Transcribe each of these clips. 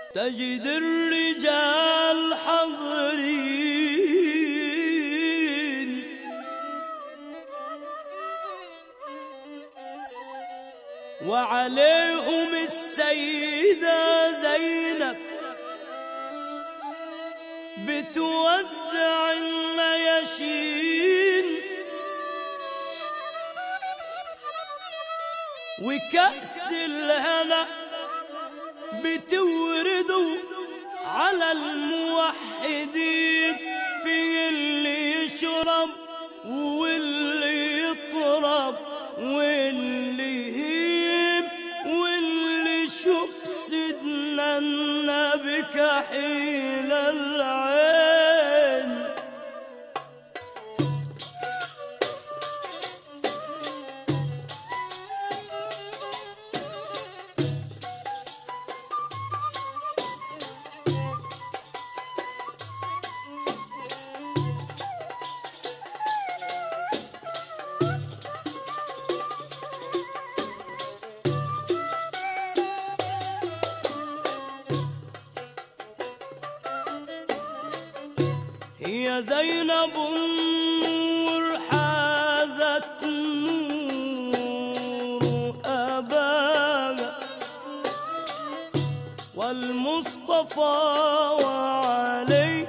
تجد الرجال حاضرين وعليهم السيدة زينب بتوزع النياشين وكأس الهنا بتوردوا على الموحدين في اللي يشرب واللي يطرب واللي يهيب واللي يشوف سيدنا النبي كحيل العين هي زينب النور حازت نور أباها والمصطفى وعلي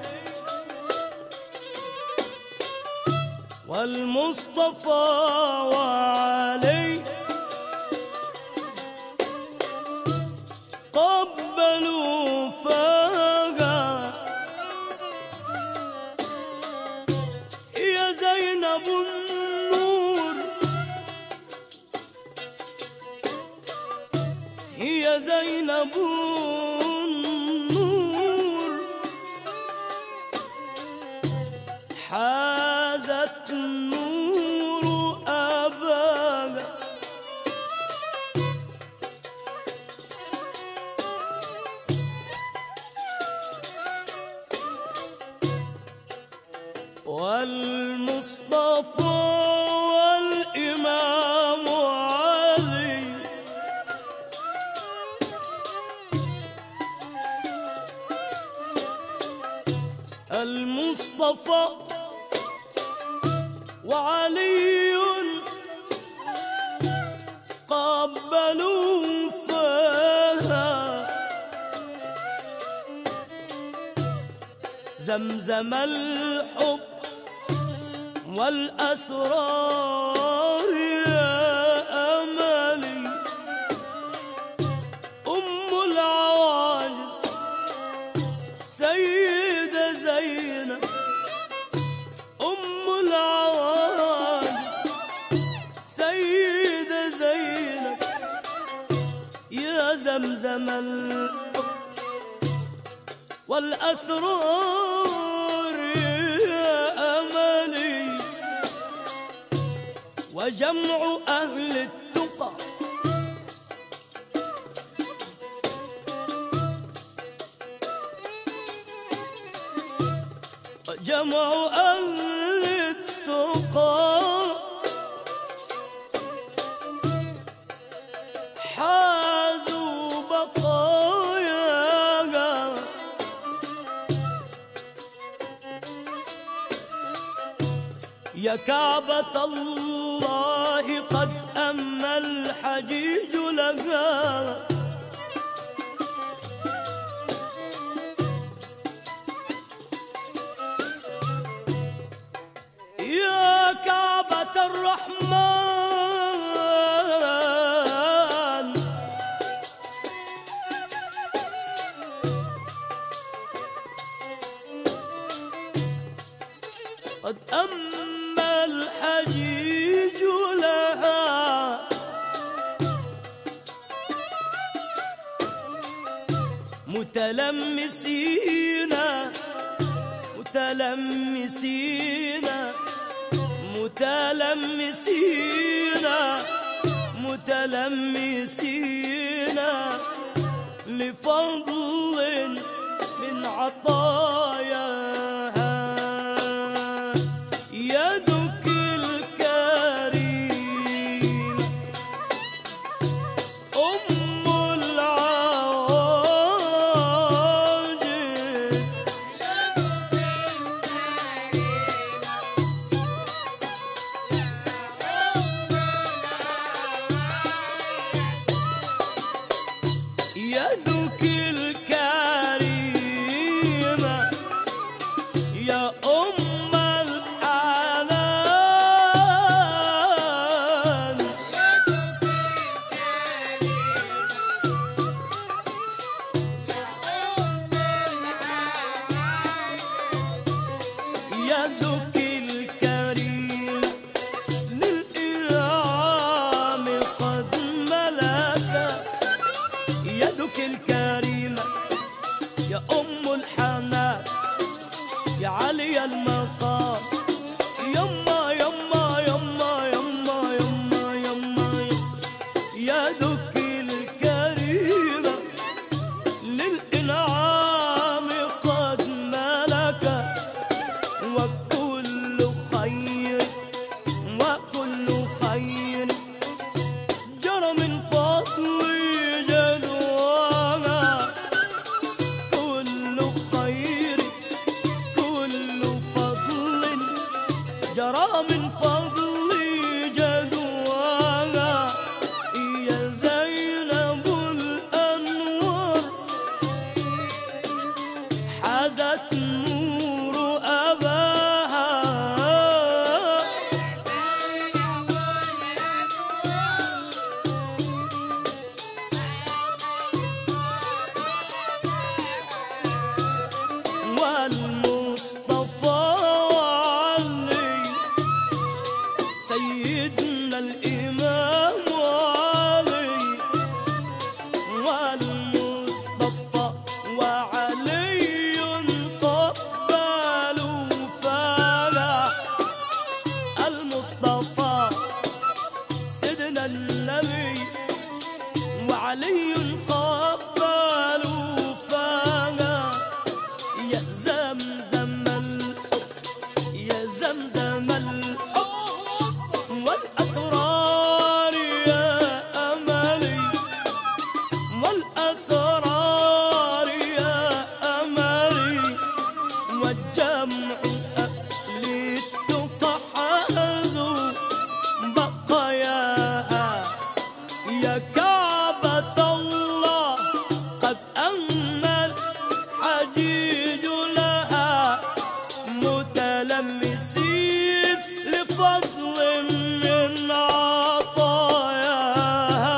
والمصطفى وعلي قبلوا فاقا يا زينب النور هي زينب النور حازت نور أباها والمصطفى والإمام علي المصطفى وعلي قبلوا فها زمزم الحب والأسرار يا أملي أم العواجز سيدة زينب أم العواجز سيدة زينب يا زمزم الحب والأسرار يا أملي وجمع أهل التقى جمع أهل التقى حازوا بقاياها يا كعبة الله قد أما الحجيج لها يا كعبة الرحمن قد أما الحجيج لها متلمسين متلمسين متلمسين متلمسين لفضل من عطاياها يدك الكريم أم العوالي الكريمة يا أم الحنان يدك الكريمة للإنعام قد ملكت يدك الكريمة يا أم الحنان يا علي المقام يما يما يما يما يما يما يدك الكريمة للإنعام قد ملكت وكل خير وكل خير جرى من فضل جدوانا كل خير كل فضل جرى من فضل جدوانا يا زينب الأنوار حازت نور أباها والمصطفى وعلي سيدنا الإمام علي والمصطفى وعلي قبلوا فلا المصطفى سيدنا النبي وعلي قبلوا فلا يا زمزم الحب يا زمزم الحب والأسرار يا أملي والأسرار يا أملي والجمع أهل التقى حازوا بقاياها يا كعبة الله قد أمل حجيج لها متلمسين لفضل من عطاياها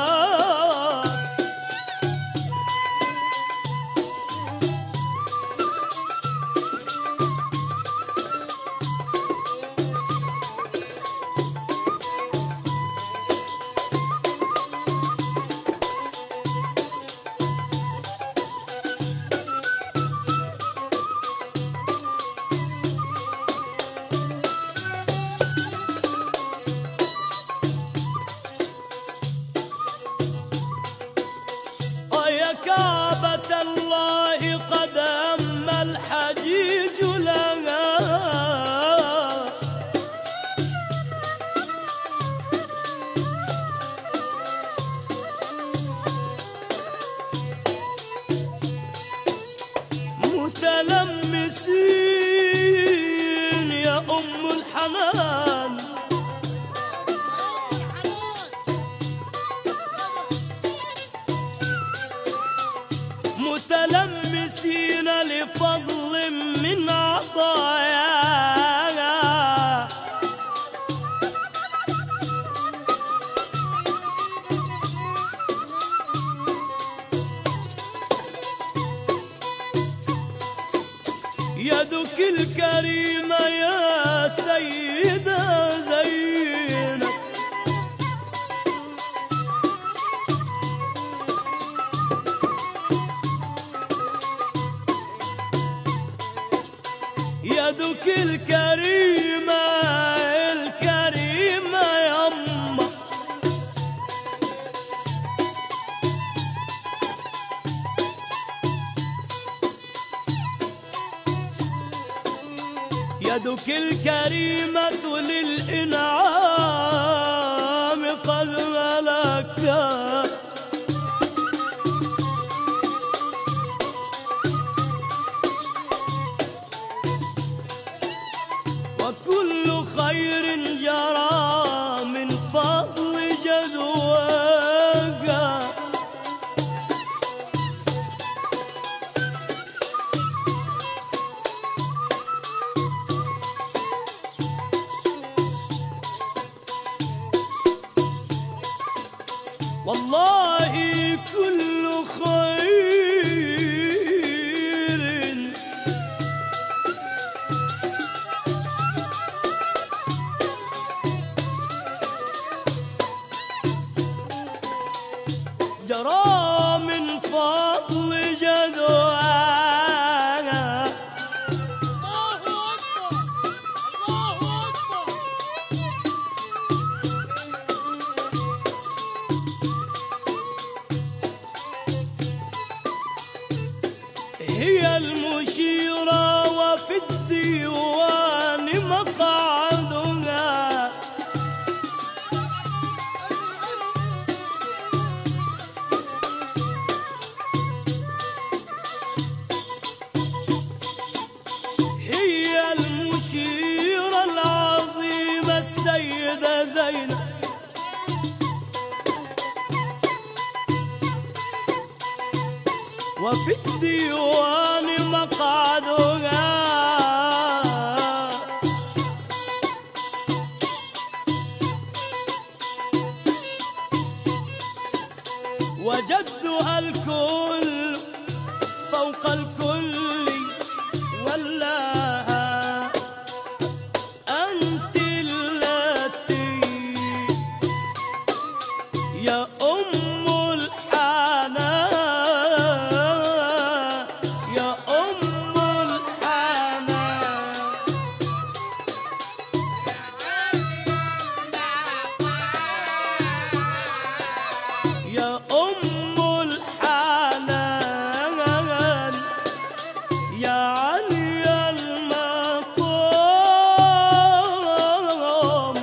ويا كعبة الله قد أما الحجيج لها متلمسين يا أم الحنان متلمسين لفضل من عطاياها يدك الكريمة يا سيدة زينب يدك الكريمة الكريمة يا أمه يدك الكريمة للإنعام قد ملكت وكل خير جرى من فضل جدواك الشيرة العظيمة السيدة زينب وفي الديوان مقعدها وجدها الكل فوق الكل ولاها أنت التي يا أم الحنان يا أم الحنان يا أم الحنان يا علي المقام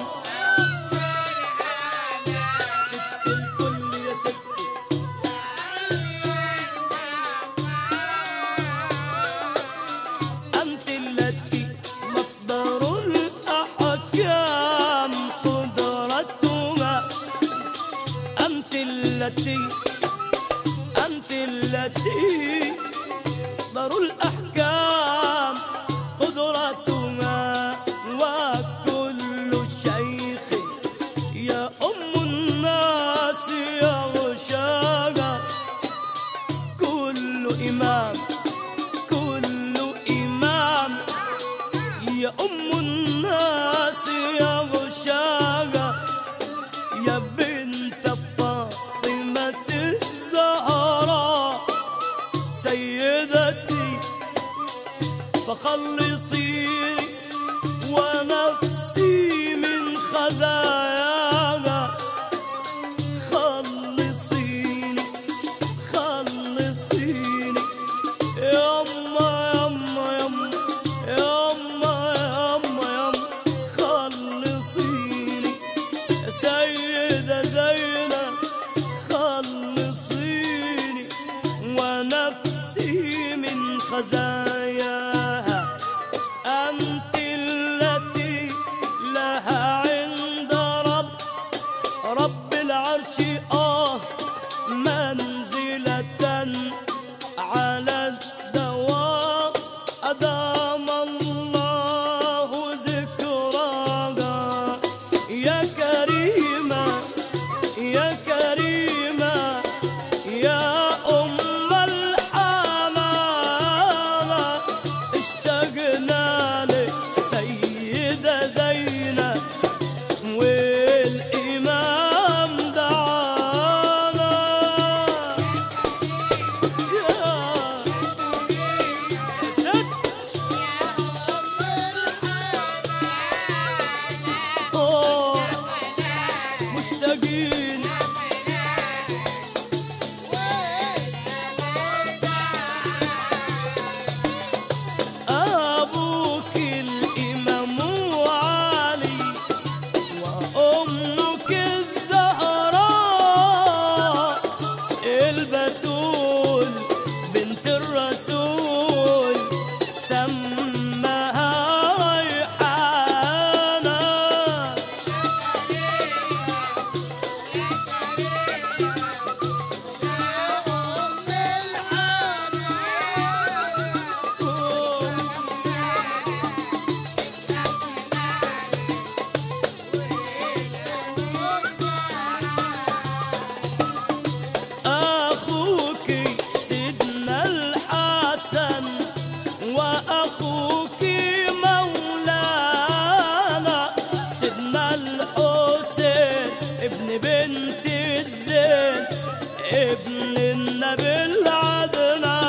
ست الكل يا ستي أنت التي مصدر الأحكام قدرتها أنت التي أنت التي مصدر الأحكام قدرتها وكل شيخ يا أم الناس يغشاها كل إمام كل إمام يا أم الناس يغشاها يا بنت فاطمة الزهراء سيدتي فخلصيني ونفسي من خزاياها خلصيني خلصيني يما يما يما يما يما يما خلصيني يا سيدة زينب خلصيني ونفسي من خزاياها أنت التي لها عند رب رب العرش آه منزلة على الدوام أدام الله ذكراها يا كريمة يا كريمة يا أم الحنان اشتقنا لك سيدة زينب والإمام دعانا يا ست أوه، مشتاقين أبوك الإمام علي وأمك الزهراء البتول بنت الرسول سماها ريحانة أخوك سيدنا الحسن وأخوك مولانا سيدنا الحسين ابن بنت الزين ابن النبي العدنان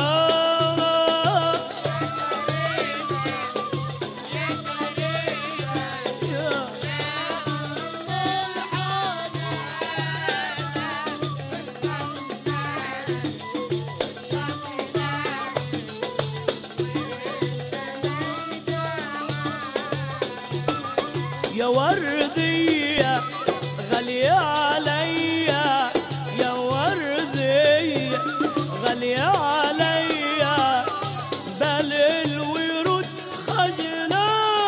يا يا وردية غالية عليا يا وردية غالية عليا بل الورود خجلانة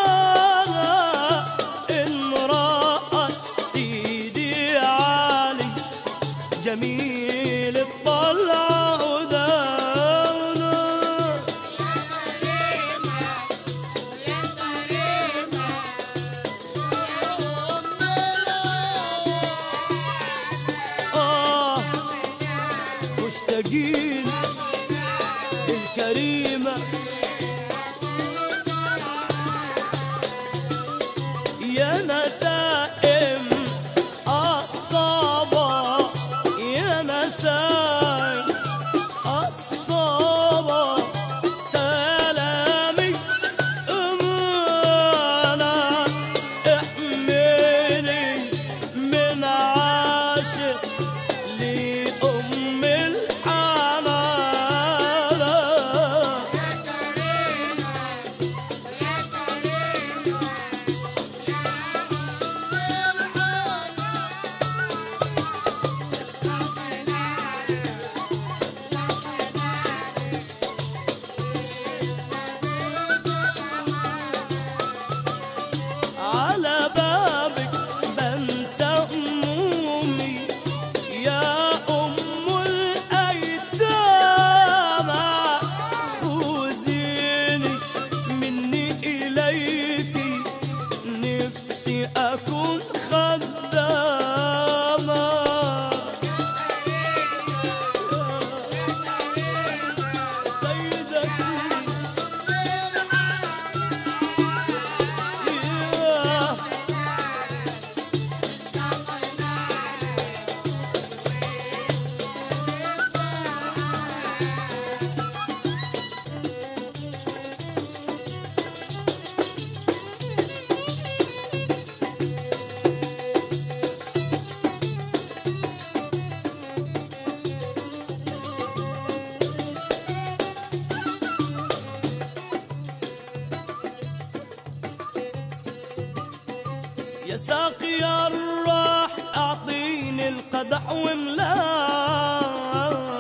يا ساقي الراح اعطيني القدح واملاه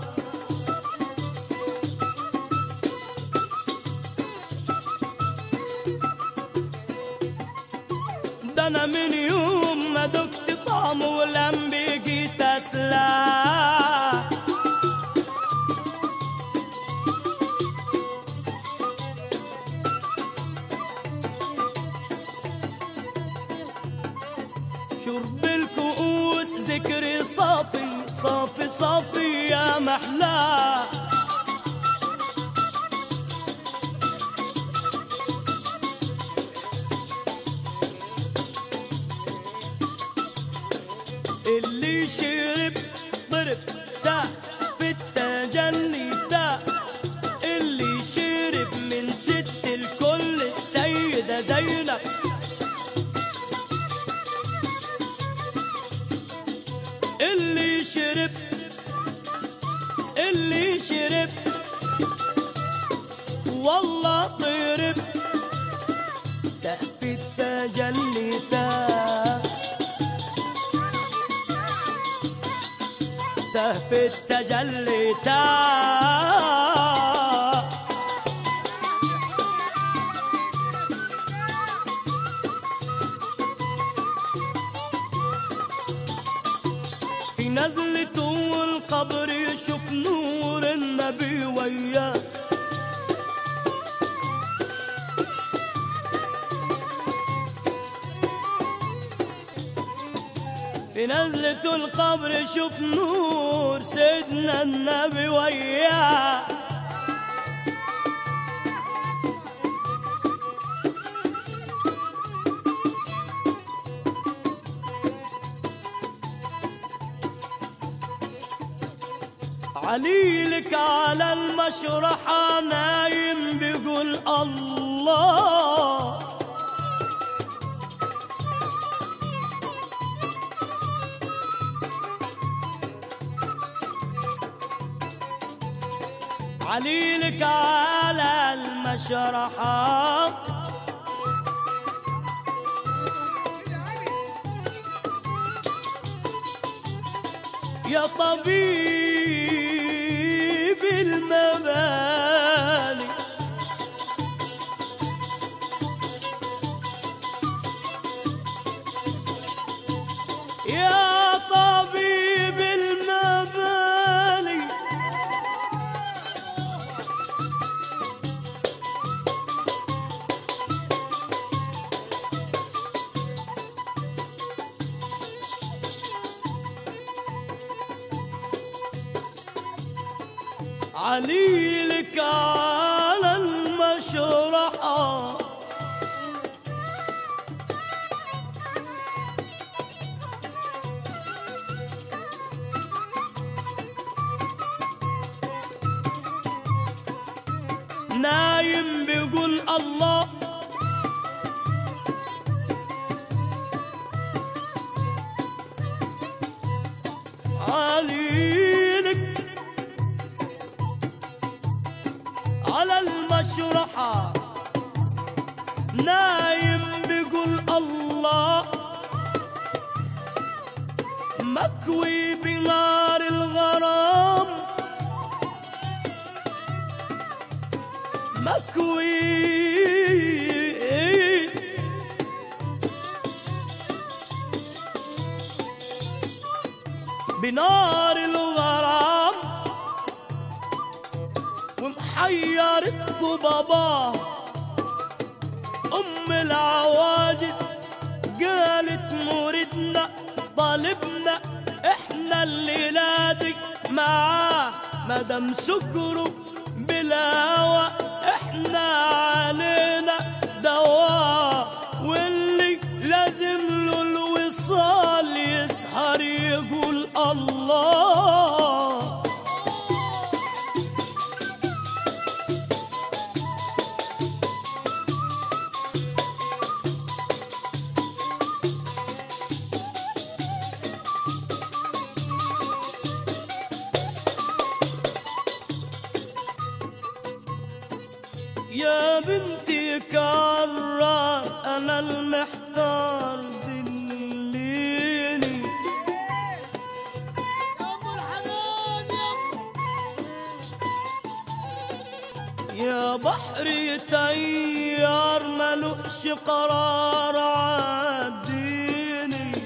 ده انا من يوم ما دقت طعمه ولم بقيت اسلاه شرب الكؤوس ذكري صافي صافي صافي يا محلاه اللي شرب ضرب تا في التجلي تا اللي شرب من ست الكل السيدة زينب اللي شرب اللي شرب والله طرب ده في التجلي تاه ته في التجلي تاه في نزلته والقبر يشوف نور النبي وياه في نزلة القبر يشوف نور سيدنا النبي وياه علي لك على المشرحة نايم بيقول الله علي لك على المشرحة يا طبيب المبالي يا طبيب المبالي علي لك على المشرحة نايم بيقول الله علي لك على المشرحة نايم بيقول الله مكوي بنار الغرام مكوي بنار الغرام ومحير الضبابة أم العواجز قالت موردنا طالبنا احنا الليلة دي معاه مدام سكره بلاوة احنا علينا دواء واللي لازم له الوصال يسهر يقول الله يا بنتي كرر انا المحتار دي بحر تيار ملوش قرار عديني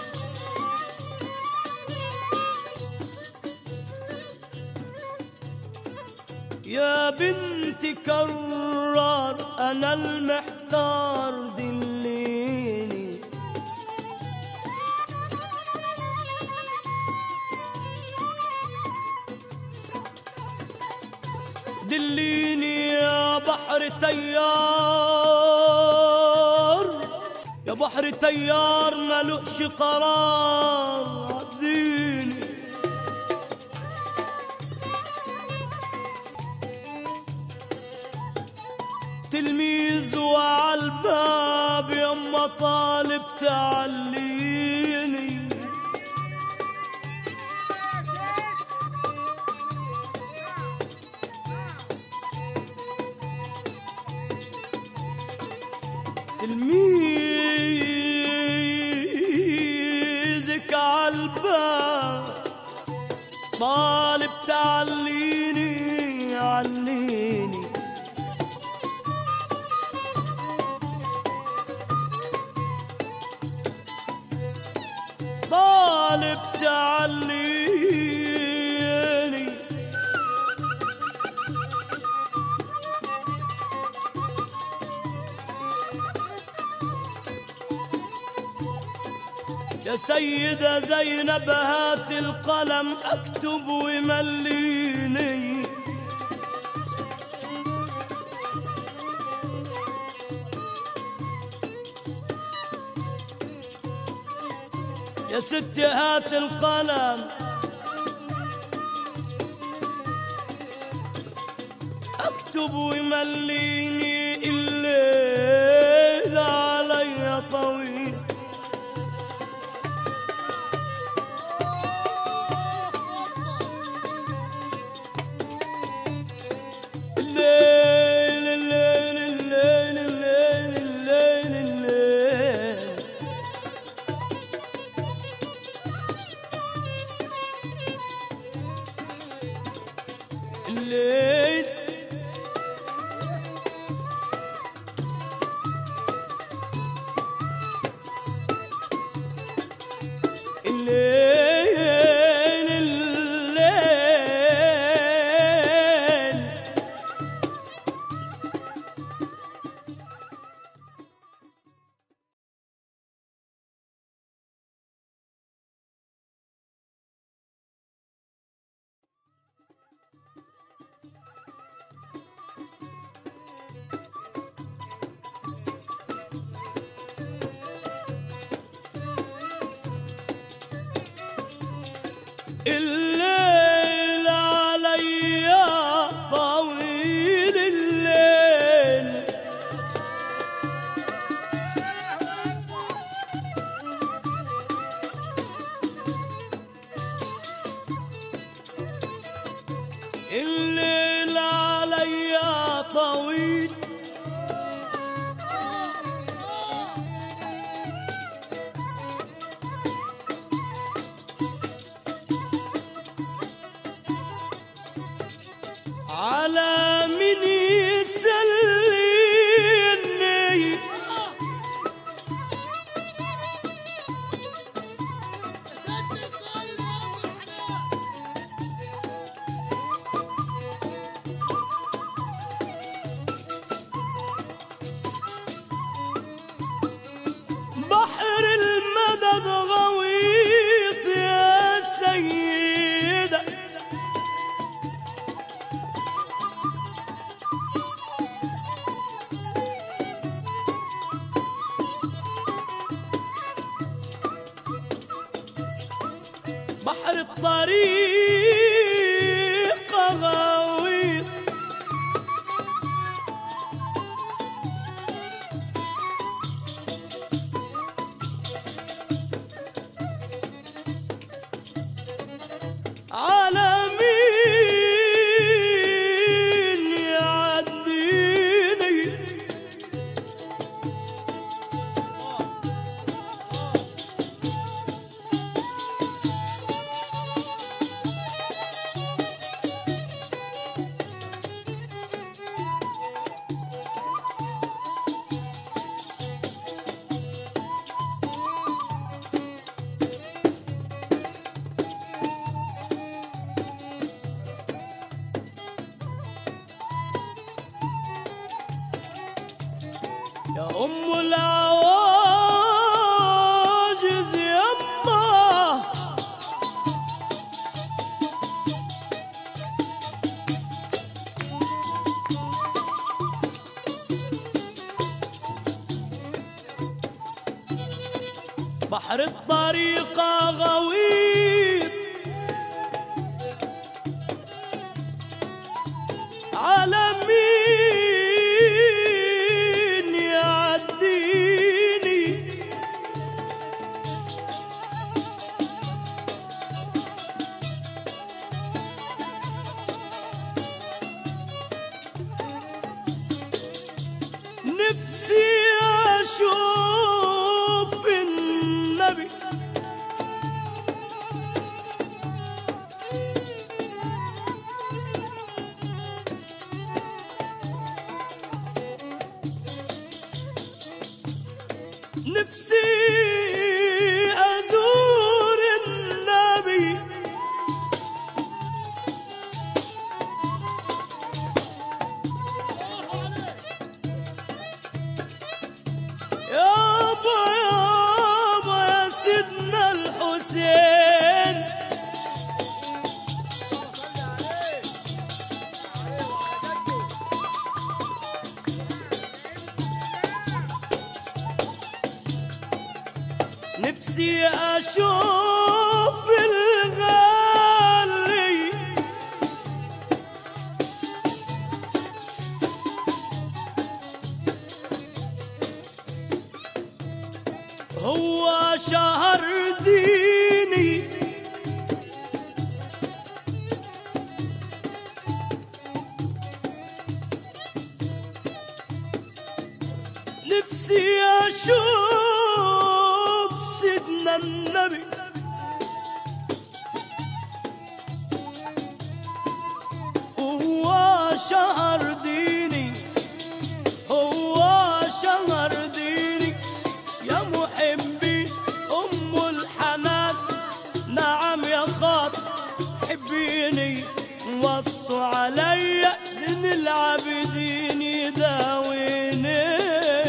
يا بنت كرار انا المحتار دليني دليني يا بحر تيار يا بحر تيار ملوش قرار عديني تلميذ وعلى الباب يما طالب تعليني تلميذك عالباب طالب تعليني عليني طالب تعليني يا سيدة زينب هات القلم اكتب ومليني يا ستي هات القلم اكتب ومليني الليل علي طويل الليل الليل الليل الليل الليل الليل الليل الليل الليل الليل علي طويل الليل الليل علي طويل على من يسليني بحر المدد غويط يا سيدة بحر الطريق غويط على مين يعديني يا أم العواجز يما بحر الطريقة غويط على مين يعديني نفسي أشوف النبي نفسي أزور النبي يابا يابا يا سيدنا الحسين نفسي أشوف الغالي هو شهر ديني نفسي أشوف سيدنا النبي هو شهر ديني هو شهر ديني يا محبي أم الحنان نعم يا خاص حبيني وصوا علي من العابدين يداويني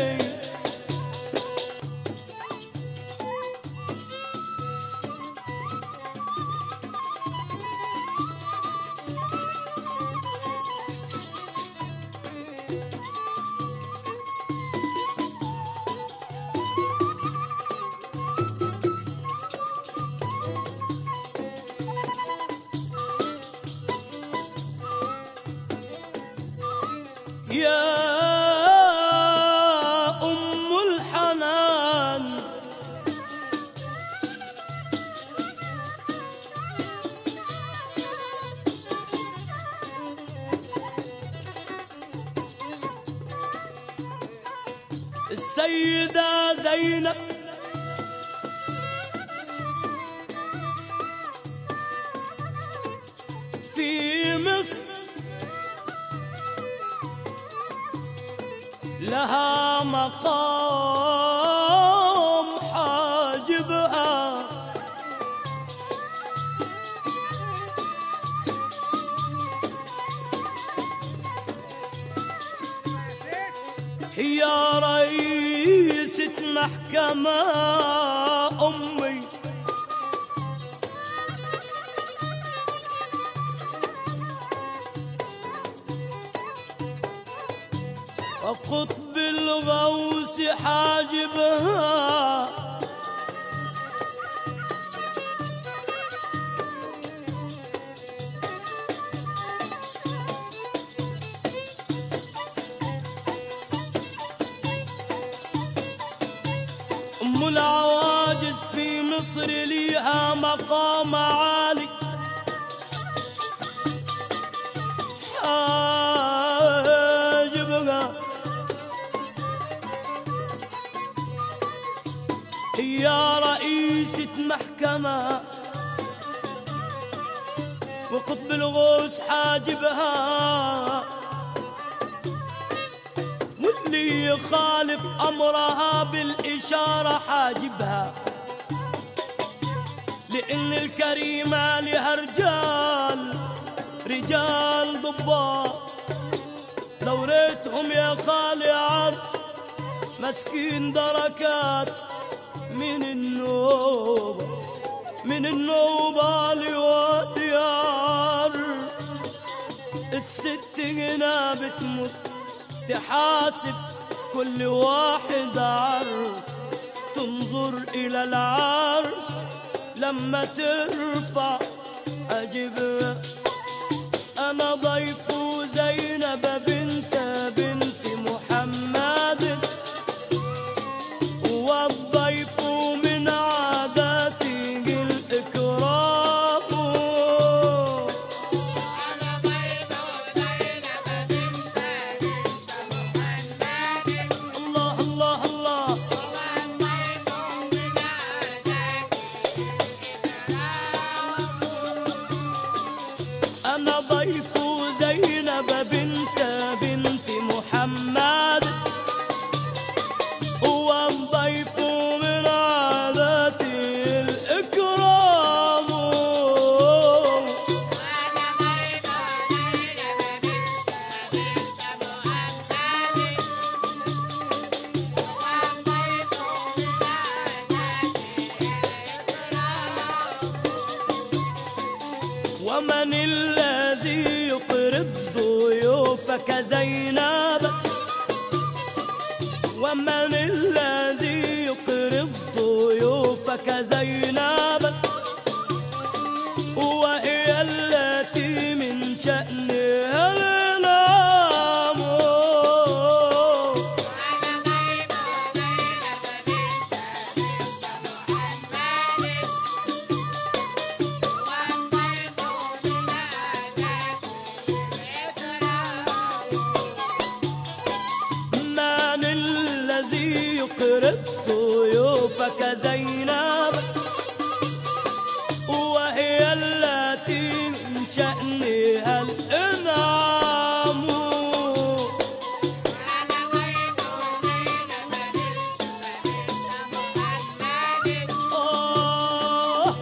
يا أم الحنان السيدة زينب في مصر لها مقام حاجبها هي رئيسة محكمة أمي وقطب الغوث حاجبها أم العواجز في مصر ليها مقام عالي حاجبها هي رئيسة محكمة وقطب الغوث حاجبها واللي يخالف أمرها بالإشارة حاجبها لأن الكريمة لها رجال رجال ضباط لو ريتهم يا خالي عرش مسكين دركات من النوبة من النوبة لوديار الست هنا بتموت تحاسب كل واحد عرض تنظر إلى العرش لما ترفع أجيب أنا ضيف زينب بنت بنت محمد والضيف من عاداته الإكرام الله الله الله أنا ضيف زينب بنت بنت محمد هو الضيف من عاداتي الإكرام ومن الذي يقرض ضيوفك زينب ومن الذي يقرض ضيوفك زينب وهي التي من شأنها الإنعام من الذي يقرض ضيوفك زينب وهي التي من شأنها الإنعام آه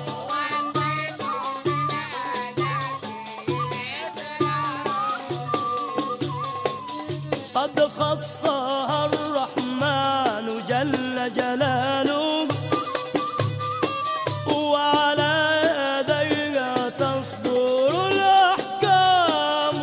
قد خصها الرحمن جل جلاله وعلى يديها تصدر الأحكام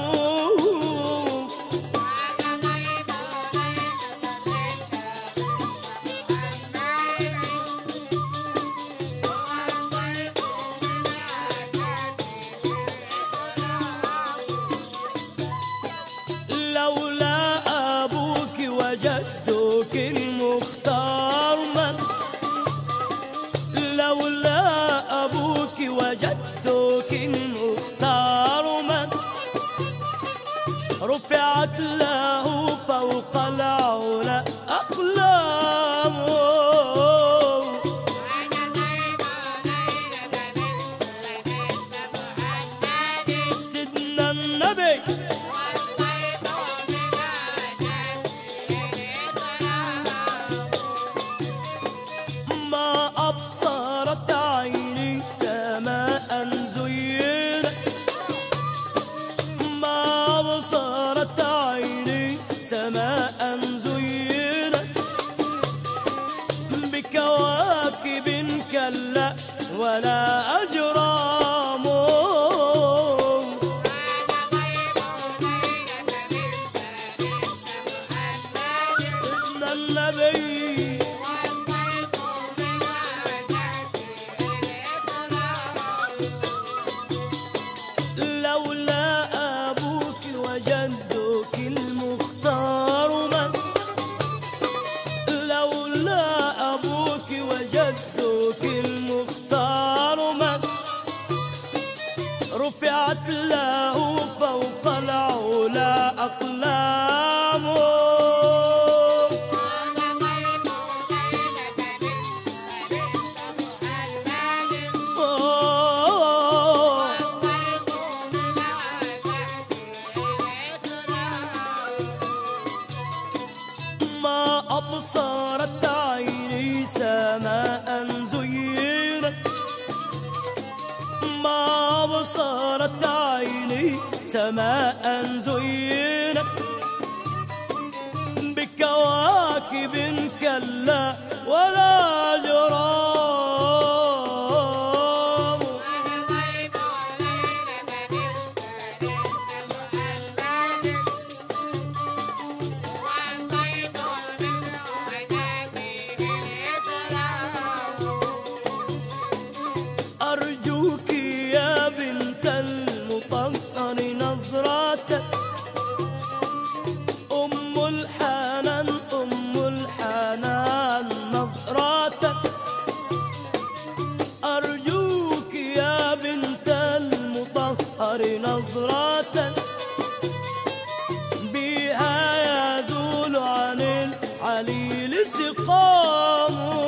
لولا أبوك وجدك المختار من لولا أبوك وجدك المختار من رفعت له فوق العلا أقلام سيدنا النبي ما أبصرت عيني سماء زينت ما أبصرت عيني سماء زينت بكواكب كلا ولا أجرام سيدنا النبي لولا أبوك وجدك المختار من لولا أبوك وجدك المختار من رفعت له فوق العلا أقلام آه ما أبصرت عيني سماء زينت ما أبصرت عيني سماء زينت بكواكب كلا ولا جرام أرجوك يا بنت المطهر نظرة أم الحنان أم الحنان نظرة أرجوك يا بنت المطهر نظرة بها يزول عن العليل سقامه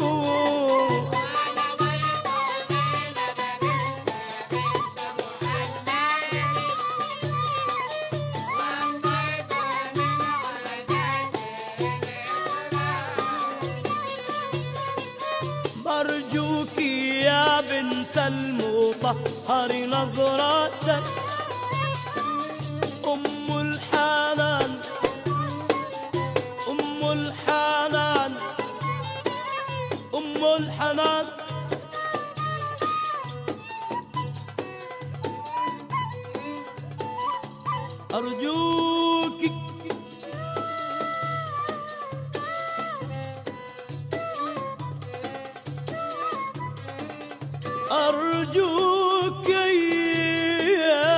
أرجوك يا بنت المطهر نظرة أم الحنان أم الحنان أم الحنان أرجوك أرجوك يا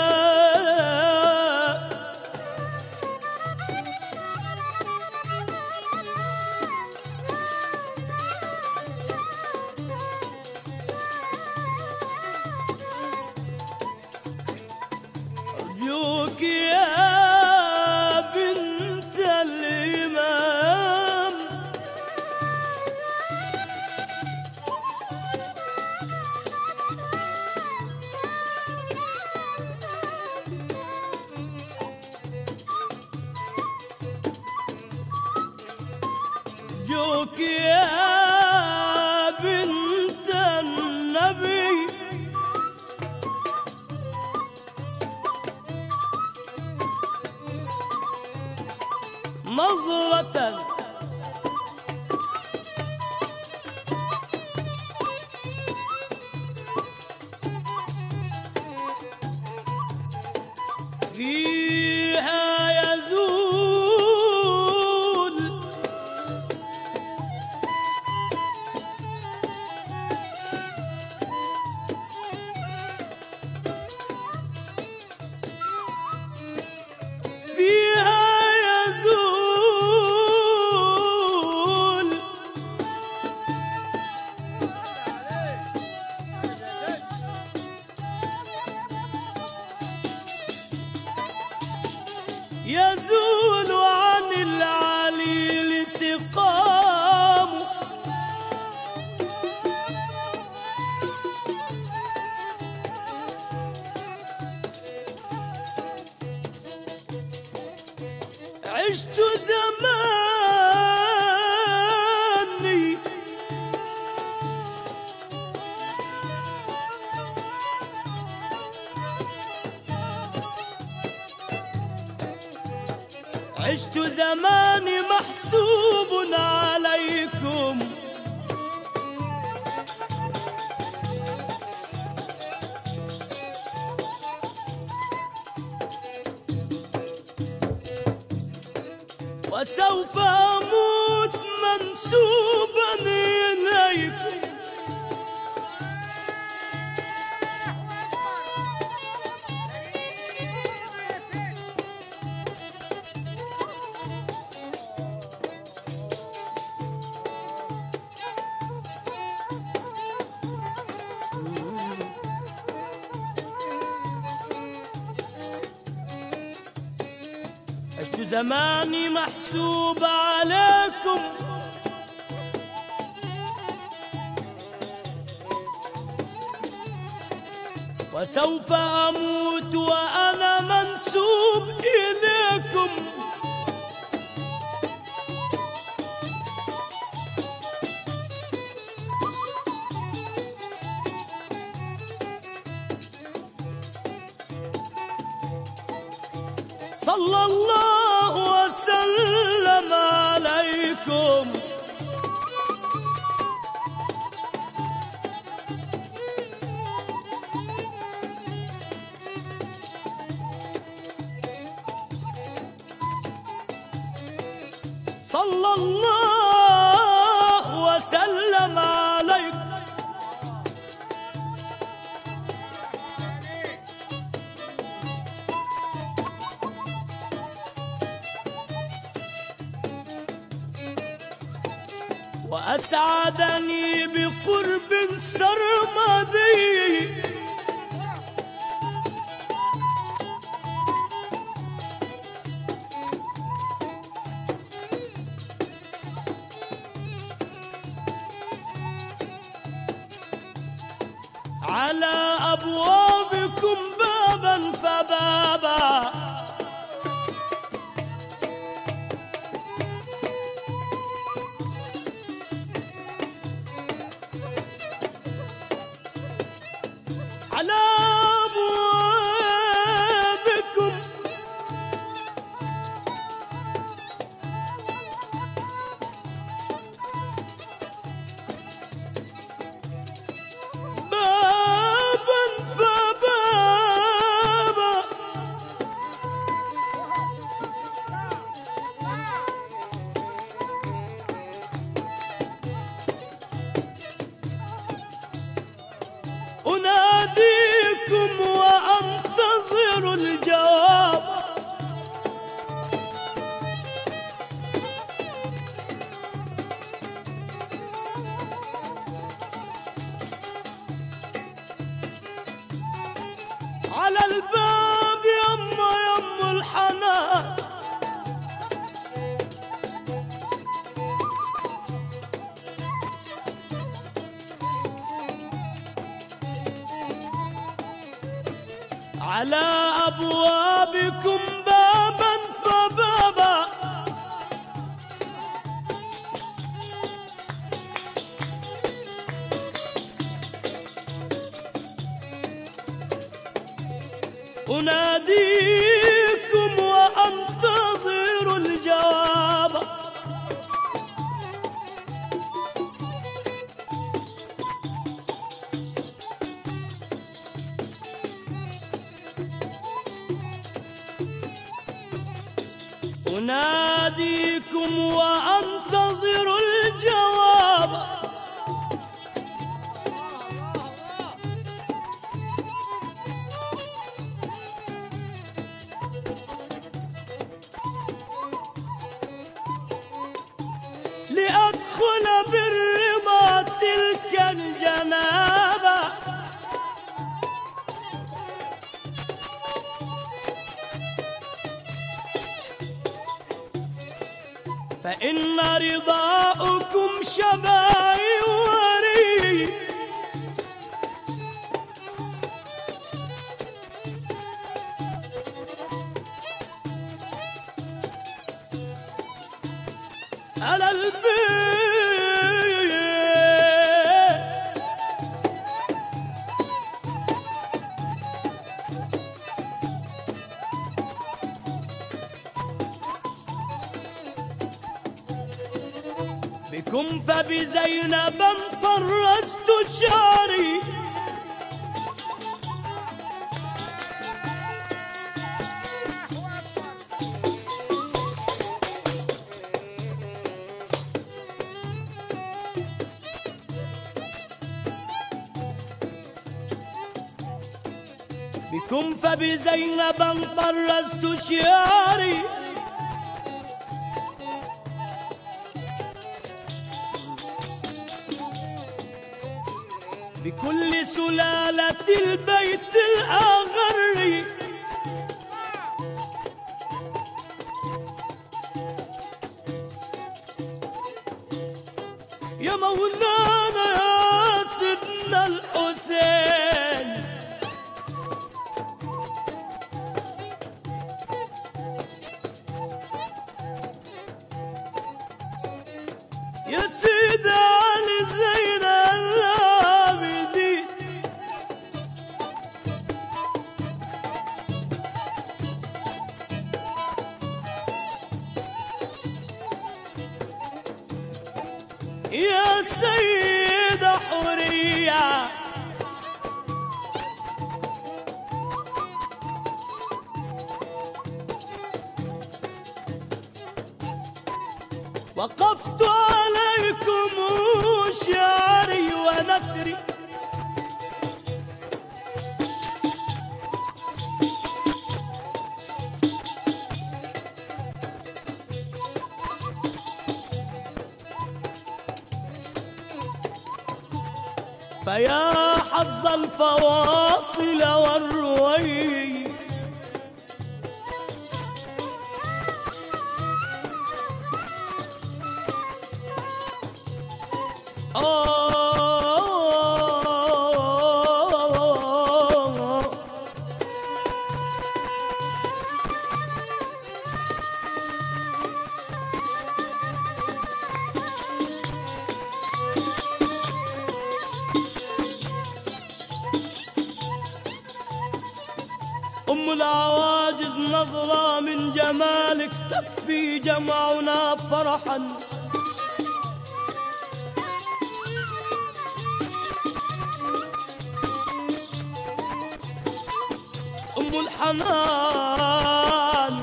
أرجوك يا بنت الإمام أرجوك يا بنت النبي نظرة فيها يزول فيها يزول يزول عن العليل سقام عشت زماني عشت زماني محسوب عليكم وسوف أموت منسوبا إليكم عشت زماني محسوب عليكم وسوف أموت وأنا منسوب إليكم صلى الله وسلم عليكم صلى الله وسلم عليك وأسعدني بقرب سرمدي على أبوابكم بابا فبابا على أبوابكم بابا فبابا أناديكم وأنتظر الجواب على الباب يما يما الحنان على أبوابكم بابا فبابا أناديكم وأنتظر الجواب أناديكم وأنتظر الجواب لأدخل بالرضا تلك الجنابة فإن رضاؤكم شبائي وري على البيت بكم فبزينب طرست شعري بكم فبزينب طرست شعري بكل سلالة البيت الأغر يا مولانا يا سيدنا الحسين يا سيدي علي زين العابدين يا سيدة حورية وقفت عليكم شعري ونثري فيا حظ الفواصل والروي آه أم العواجز نظرة من جمالك تكفي جمعنا فرحا أم الحنان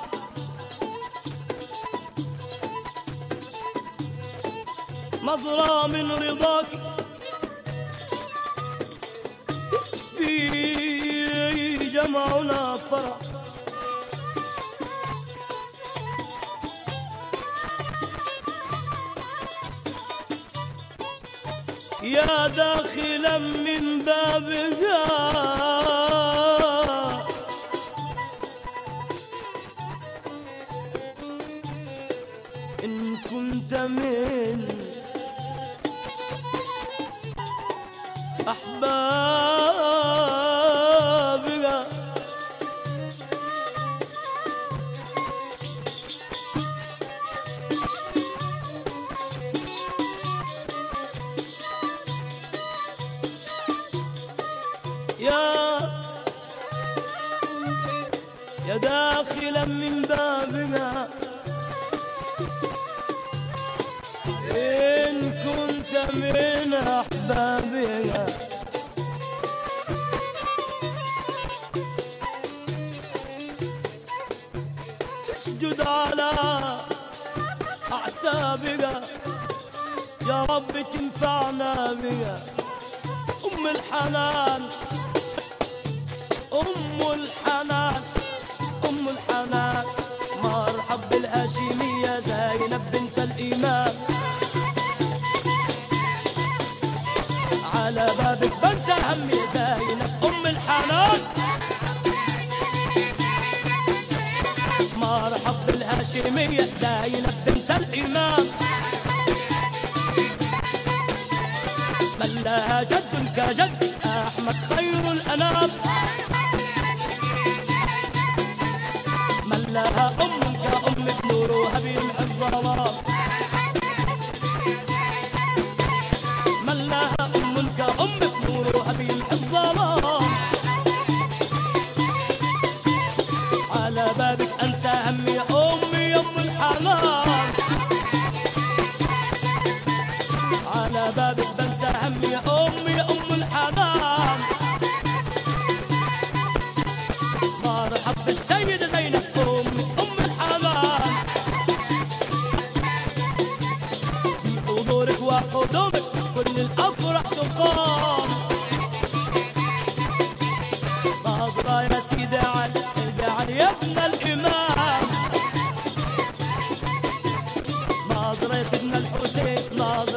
نظرة من رضاك في جمعنا فرح يا داخلا من بابها إن كنت من أحبابها يا يا داخلا من بابها إن كنت من أحبابها تسجد على أعتابها يا رب تنفعنا بها أم الحنان أم الحنان أم الحنان مرحب بالهاشمية زينب بنت الإمام على بابك بنسى همي زينب أم الحنان مرحب بالهاشمية زينب بنت الإمام من لها جد كجد أحمد خير الأنام من لها أم كأم نورها بيمحي الظلام من لها أم كأم نورها بيمحي الظلام على بابك أنسى همي أمي يا أم الحنان على بابك بنسى همي يا أمي يا أم الحنان مرحب بالسيدة زينب أمي أم الحنان في حضورك وقدومك كل الأفراح تقام ناظرة يا سيدي علي علي يا ابن الإمام ناظرة يا سيدنا الحسين ناظرة